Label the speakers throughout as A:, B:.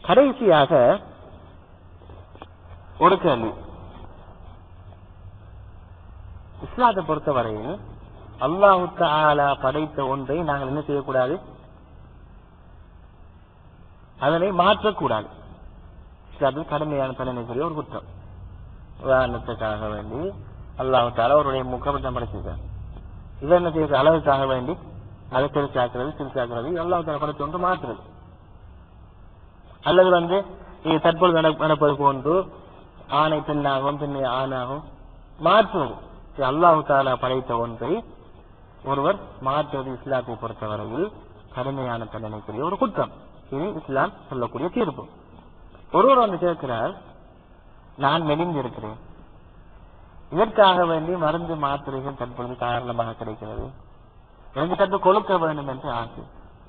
A: கடைசியாக ஒரு கேள்வி இஸ்லாத்தை பொறுத்தவரையில் அல்லாஹு தஆலா படைத்த ஒன்றை நாங்கள் என்ன செய்யக்கூடாது அதனை மாற்றக்கூடாது இஸ்லாத்தில் கடுமையான தண்டனைக்குரிய ஒரு குற்றம் உதாரணத்துக்காக வேண்டி அல்லாஹு தாலா அவருடைய முகப்பட்டம் படைச்சிருக்கார் இவர் என்ன செய்யறது அளவுக்காக வேண்டி அதை திருச்சாக்குறது திருச்சாக்குறது அல்லாஹு தாலா படைத்த ஒன்று மாற்றுறது அல்லது வந்து இது தற்பொழுது நட- நடப்பது போன்று ஆணை பெண்ணாகவும் பெண்ணை ஆணாகவும் மாற்றுவது இது அல்லாஹு தாலா படைத்த ஒன்றை ஒருவர் மாற்றுவது இஸ்லாத்தை பொறுத்தவரையில் கடுமையான தண்டனைக்குரிய ஒரு குற்றம் இது இஸ்லாம் சொல்லக்கூடிய தீர்ப்பு ஒருவர் வந்து கேட்கிறார் நான் மெலிந்திருக்கிறேன் இதற்காக வேண்டி மருந்து மாத்திரைகள் தற்பொழுது காரணமாக கிடைக்கிறது எனக்கு சற்று கொழுக்க வேண்டும் என்று ஆசை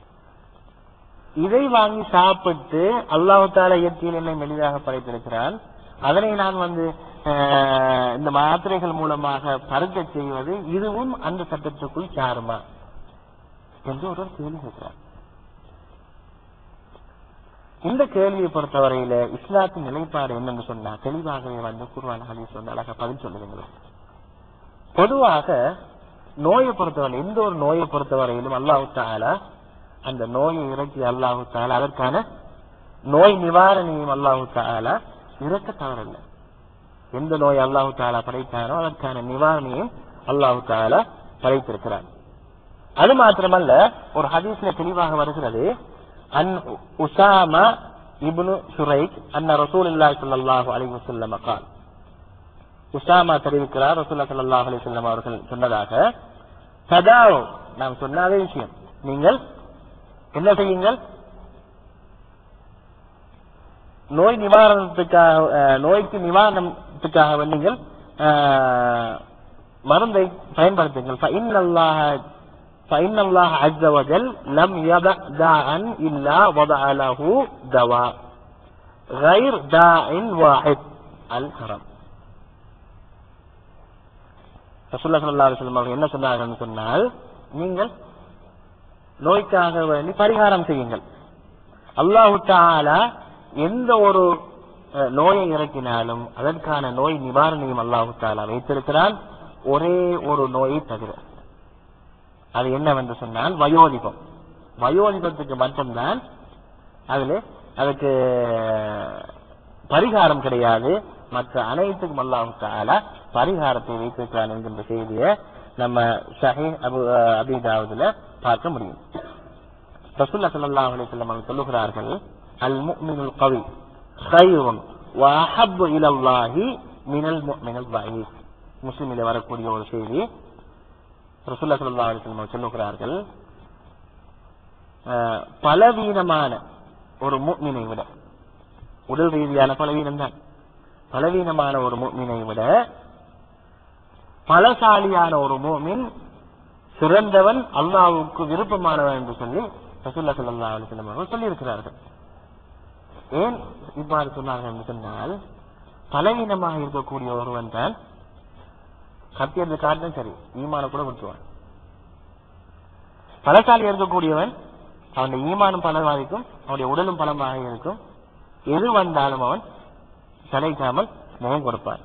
A: இதை வாங்கி சாப்பிட்டு அல்லாஹு தாலா இயற்கையில் என்னை மெலிதாக படைத்திருக்கிறான் அதனை நான் வந்து ஆஹ், இந்த மாத்திரைகள் மூலமாக பருக்க செய்வது இதுவும் அந்த சட்டத்துக்குள் சாருமா என்று ஒருவர் கேள்வி கேட்கிறார் இந்த கேள்வியை பொறுத்தவரையில இஸ்லாத்தின் நிலைப்பாடு என்னன்னு சொன்னா தெளிவாகவே வந்து குர்ஆன் ஹதீஸ் வந்து அழகா பதில் சொல்லுதுங்க பொதுவாக நோயை பொறுத்தவரை எந்த ஒரு நோயை பொறுத்தவரையிலும் அல்லாஹு தாலா அந்த நோயை இறக்கி அல்லாஹு தாலா அதற்கான நோய் நிவாரணியும் அல்லாஹு தாலா இறக்க தவறில்லை எந்த நோய் அல்லாஹு தாலா படைத்தானோ அதற்கான நிவாரணியும் அல்லாஹு தாலா படைத்திருக்கிறார் அது மாத்திரமல்ல ஒரு ஹதீஸ்ல தெளிவாக வருகிறது அன் உசாமா இப்னு சுரைக் அன்ன ரசூலுல்லாஹி ஸல்லல்லாஹு அலைஹி வஸல்லம் قال உசாமா தெரிவிக்கிறார் ரசூலுல்லாஹி ஸல்லல்லாஹு அலைஹி வஸல்லம் அவர்கள் சொன்னதாக ததாவ் நாம் சொன்ன அதே விஷயம் நீங்கள் என்ன செய்யுங்கள் நோய் நிவாரணத்துக்காக அஹ், நோய்க்கு நிவாரணத்துக்காக நீங்கள் அஹ், மருந்தை பயன்படுத்துங்கள் فإن الله فإن الله عز وجل لم يضع داء إلا وضع له دواء غير داء واحد الحرم ரசூல்லா ஸல்லல்லாஹு அலைஹி வஸல்லம் அவர்கள் என்ன சொன்னார்கள் சொன்னால் நீங்கள் நோய்க்காக வேண்டி பரிகாரம் செய்யுங்கள் அல்லாஹு தஆலா எந்த ஒரு அஹ், நோயை இறக்கினாலும் அதற்கான நோய் நிவாரணியும் அல்லாஹு தஆலா வைத்திருக்கிறான் ஒரே ஒரு நோயை தவிர அது என்னவென்று சொன்னால் வயோதிபம் வயோதிபத்துக்கு மட்டும்தான் அதுல அதுக்கு பரிகாரம் கிடையாது மற்ற அனைத்துக்கும் அல்லாஹு தஆலா பரிகாரத்தை வைத்திருக்கிறான் என்கின்ற செய்தியை நம்ம ஷஹீ அபு அபிதாவதுல பார்க்க முடியும் ரசூல்லா ஸல்லல்லாஹு அலைஹி வஸல்லம் அவர்கள் சொல்லுகிறார்கள் அல் முஃமினுல் கவி கைரும் வஅஹப்பு இலல்லாஹி மினல் முஃமினில் ضعيف முஸ்லிமிலே வரக்கூடிய ஒரு செய்தி ரசூல்லா ஸல்லல்லாஹு அலைஹி வஸல்லம் அவர்கள் சொல்லுகிறார்கள் அஹ், பலவீனமான ஒரு முஃமினை விட உடல் ரீதியான பலவீனம் தான் பலவீனமான ஒரு முஃமினை விட பலசாலியான ஒரு முஃமின் சிறந்தவன் அல்லாஹ்வுக்கு விருப்பமானவன் என்று சொல்லி ரசூல்லா ஸல்லல்லாஹு அலைஹி வஸல்லம் அவர்கள் சொல்லியிருக்கிறார்கள் ஏன் இவ்வாறு சொன்னார்கள் என்று சொன்னால் பலவீனமாக இருக்கக்கூடிய ஒருவன் தான் கத்தி எடுத்து காட்டும் சரி ஈமான கூட விட்டுருவான் பலசாலி இருக்கக்கூடியவன் அவனுடைய ஈமானும் பலவாதிக்கும் அவனுடைய உடலும் பலமாக இருக்கும் எது வந்தாலும் அவன் சளைக்காமல் முகம் கொடுப்பான்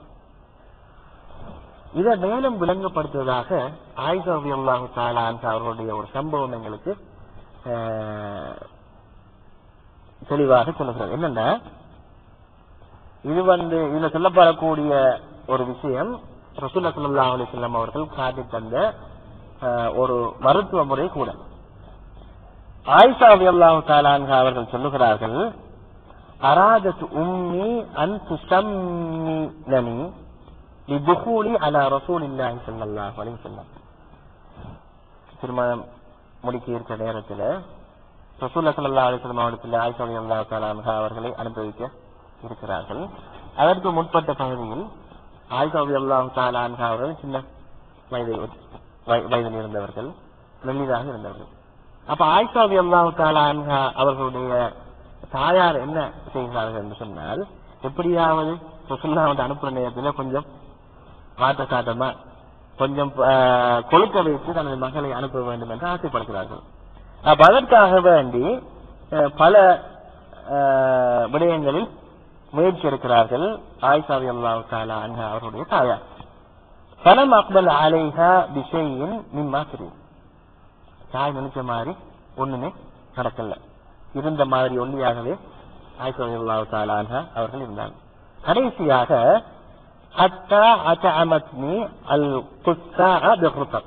A: இதை மேலும் விளங்கப்படுத்துவதாக ஆயிஷா ரலியல்லாஹு தஆலா அன்ஹா அவர்களுடைய ஒரு சம்பவம் எங்களுக்கு ஆஹ், தெளிவாக சொல்லுகிறது என்னன்னா இது வந்து இதுல சொல்லப்படக்கூடிய ஒரு விஷயம் ரசூல்லா ஸல்லல்லாஹு அலைஹி வஸல்லம் அவர்கள் காட்டி தந்த ஆஹ், ஒரு மருத்துவ முறை கூட ஆயிஷா ரலியல்லாஹு தஆலா அன்ஹா அவர்கள் சொல்லுகிறார்கள் அராதத் உம்மி அன் துசம்மிலனி லிதுகூலி அலா ரசூலில்லாஹி ஸல்லல்லாஹு அலைஹி வஸல்லம் திருமணம் முடிக்க இருக்கிற நேரத்தில் ரசூல்லா ஸல்லல்லாஹு அலைஹி வஸல்லம் அவர்கள் ஆயிஷா ரலியல்லாஹு தஆலா அன்ஹா அவர்களை அனுப்பி வைக்க இருக்கிறார்கள் அதற்கு முற்பட்ட பகுதியில் ஆயிஷா ரலியல்லாஹு தஆலா அன்ஹா அவர்கள் சின்ன வயதில் வய- வயதில் இருந்தவர்கள் மெல்லிதாக இருந்தவர்கள் அப்ப ஆயிஷா ரலியல்லாஹு தஆலா அன்ஹா அவர்களுடைய தாயார் என்ன செய்கிறார்கள் என்று சொன்னால் எப்படியாவது ரசூல்லா வந்து அனுப்புற நேரத்தில் கொஞ்சம் மாற்ற காட்டமா கொஞ்சம் ஆஹ், கொழுக்க வைத்து தனது மகளை அனுப்ப வேண்டும் என்று ஆசைப்படுகிறார்கள் அப்ப அதற்காக வேண்டி அஹ், பல ஆஹ், விடயங்களில் முயற்சி எடுக்கிறார்கள் ஆயிஷாவி அல்லாஹ் தாலா அன்ஹா அவருடைய தாயார் பலம் அக்பல் அலைஹா விஷயின் மிம்மா தெரியும் தாய் நினைச்ச மாதிரி ஒண்ணுமே நடக்கல இருந்த மாதிரி ஒல்லியாகவே ஆயிஷாவி அல்லாஹ் தாலா அன்ஹா அவர்கள் இருந்தாங்க கடைசியாக ஹத்தா அத்தஅமத்னி அல் குஸ்ஸா பிஹுத்தப்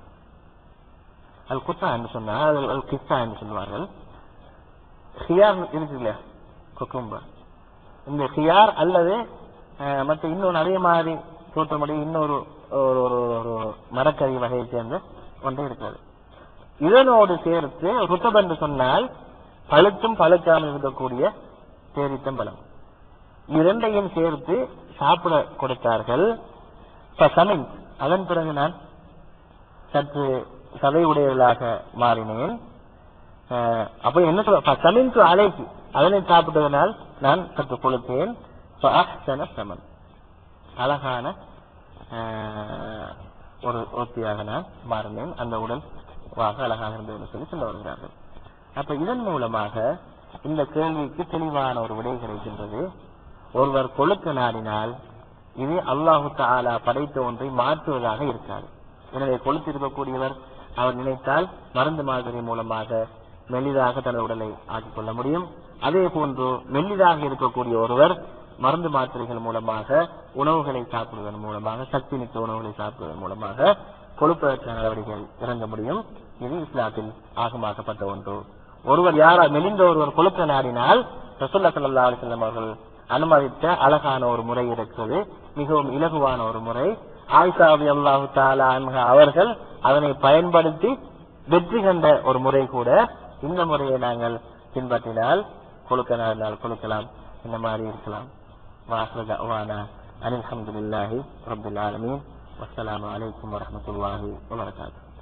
A: அல் குத்தா என்று சொன்னால் அது அல் கிஸ்ஸா என்று சொல்வார்கள் ஹியார் இருக்கு இல்லையா குக்கும்பர் இந்த ஹியார் அல்லது அஹ், மற்ற இன்னொன்று அதே மாதிரி தோற்றமுடைய இன்னொரு ஒரு ஒரு ஒரு மரக்கறி வகையை சேர்ந்த ஒன்று இருக்கிறது இதனோடு சேர்த்து ருத்தப் என்று சொன்னால் பழுத்தும் பழுக்காமல் இருக்கக்கூடிய பேரித்தம்பழம் இரண்டையும் சேர்த்து சாப்பிட கொடுத்தார்கள் சமின் அதன் பிறகு நான் சற்று சதை உடையவர்களாக மாறினேன் அஹ், அப்ப என்ன சொல்ல சமின் அலைக்கு அதனை சாப்பிட்டதனால் நான் சற்று கொளுத்தேன் ஃபஅஹ்சன சமன் அழகான அஹ், ஒரு ஒத்தியாக நான் மாறினேன் அந்த உடல் வாக அழகாக இருந்தது என்று சொல்லி சொல்ல வருகிறார்கள் அப்ப இதன் மூலமாக இந்த கேள்விக்கு தெளிவான ஒரு விடை கிடைக்கின்றது ஒருவர் கொழுக்க நாடினால் இது அல்லாஹு தஆலா படைத்த ஒன்றை மாற்றுவதாக இருக்காது எனவே கொளுத்திருக்கக்கூடியவர் அவர் நினைத்தால் மருந்து மாதிரி மூலமாக மெல்லிதாக தனது உடலை ஆக்கிக் கொள்ள முடியும் அதே போன்று மெல்லிதாக இருக்கக்கூடிய ஒருவர் மருந்து மாத்திரைகள் மூலமாக உணவுகளை சாப்பிடுவதன் மூலமாக சக்தி மிக்க உணவுகளை சாப்பிடுவதன் மூலமாக கொழுப்பதற்கான நடவடிக்கைகள் இறங்க முடியும் இது இஸ்லாத்தில் ஆகமாக்கப்பட்ட ஒன்று ஒருவர் யாரா மெலிந்த ஒருவர் கொழுக்க நாடினால் ரசூல்லா ஸல்லல்லாஹு அலைஹி வஸல்லம் அவர்கள் அனுமதித்த அழகான ஒரு முறை இருக்கிறது மிகவும் இலகுவான ஒரு முறை ஆயிஷா ரலியல்லாஹு தஆலா அன்ஹா அவர்கள் அதனை பயன்படுத்தி வெற்றி கண்ட ஒரு முறை கூட இந்த முறையை நாங்கள் பின்பற்றினால் கொழுக்க நாடினால் கொழுக்கலாம் இந்த மாதிரி இருக்கலாம் வாசல் தஅவானா அனில் ஹம்துலில்லாஹி ரப்பில் ஆலமீன் வஸ்ஸலாமு அலைக்கும் வரஹ்மத்துல்லாஹி வபரகாத்துஹு